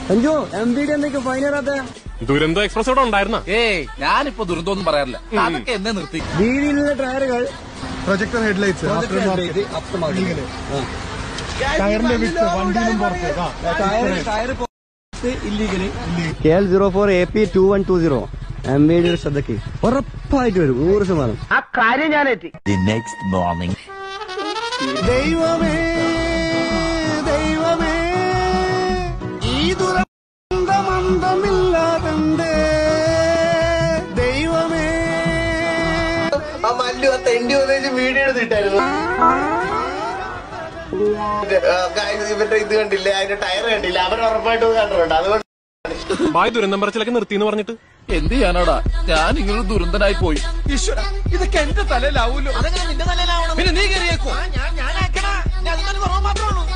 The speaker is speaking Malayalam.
അഞ്ചു എം ബി ഡി എന്തൊക്കെ ഫൈനറാത്ത ദുരന്തോ എക്സ്പ്രസ് ഇവിടെ ഉണ്ടായിരുന്ന ഏയ് ഞാനിപ്പോ ദുരന്തമൊന്നും പറയാറില്ല അതൊക്കെ എന്നെ നിർത്തി വീടിലുള്ള ടയറുകൾ പ്രൊജക്ടർ ഹെഡ്ലൈറ്റ്സ് ടയറിന്റെ വിട്ട് വണ്ടിയിലും പുറത്ത് ആ. K L zero four A P two one two zero M B ഡിയുടെ ശ്രദ്ധയ്ക്ക് ഉറപ്പായിട്ട് വരും നൂറ് ശതമാനം The next morning. ദൈവമേ ദൈവമേ ഈ ദുരന്തമന്തമില്ലാതെ ദൈവമേ ആ മല്ലു ആ തെണ്ടി വന്നേച്ച് വീഡിയോ എടുത്തിട്ടായിരുന്നു ഇവരുടെ ഇത് കണ്ടില്ലേ അതിന്റെ ടയർ കണ്ടില്ല അവർ ഉറപ്പായിട്ടും കണ്ടിട്ടുണ്ട് അതുകൊണ്ട് ബായ് ദുരന്തം പറച്ചിലൊക്കെ നിർത്തിന്ന് പറഞ്ഞിട്ട് എന്ത് ചെയ്യാനാടാ ഞാൻ ഇങ്ങനൊരു ദുരന്തനായി പോയി ഈശ്വര ഇതൊക്കെ എന്റെ തലയിലാവൂലോ പിന്നെ നീ കയറിയേക്കോ ഞാൻ ഞാൻ ഞാൻ കുറവ് മാത്രമേ ഉള്ളൂ